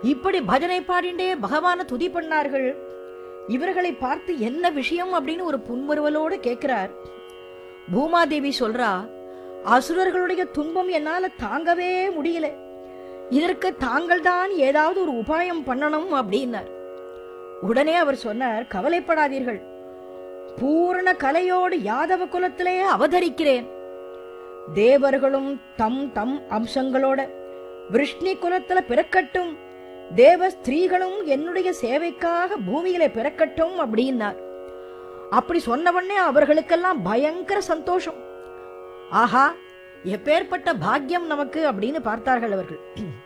இப்படி பஜனை பாடிண்டே பகவான துதி பண்ணார்கள் இவர்களை பார்த்து என்ன விஷயம் அப்படின்னு ஒரு புன்முறுவலோடு கேட்கிறார் பூமாதேவி சொல்றா அசுரர்களுடைய துன்பம் என்னால தாங்கவே முடியல இதற்கு தாங்கள் தான் ஏதாவது ஒரு உபாயம் பண்ணணும் அப்படின்னார் உடனே அவர் சொன்னார் கவலைப்படாதீர்கள் பூரண கலையோடு யாதவ குலத்திலே அவதரிக்கிறேன் தேவர்களும் தம் தம் அம்சங்களோட விஷ்ணி குலத்துல பிறக்கட்டும் தேவ ஸ்திரீகளும் என்னுடைய சேவைக்காக பூமியில பிறக்கட்டும் அப்படின்னார் அப்படி சொன்னவொடனே அவர்களுக்கெல்லாம் பயங்கர சந்தோஷம் ஆஹா எப்பேற்பட்ட பாக்கியம் நமக்கு அப்படின்னு பார்த்தார்கள் அவர்கள்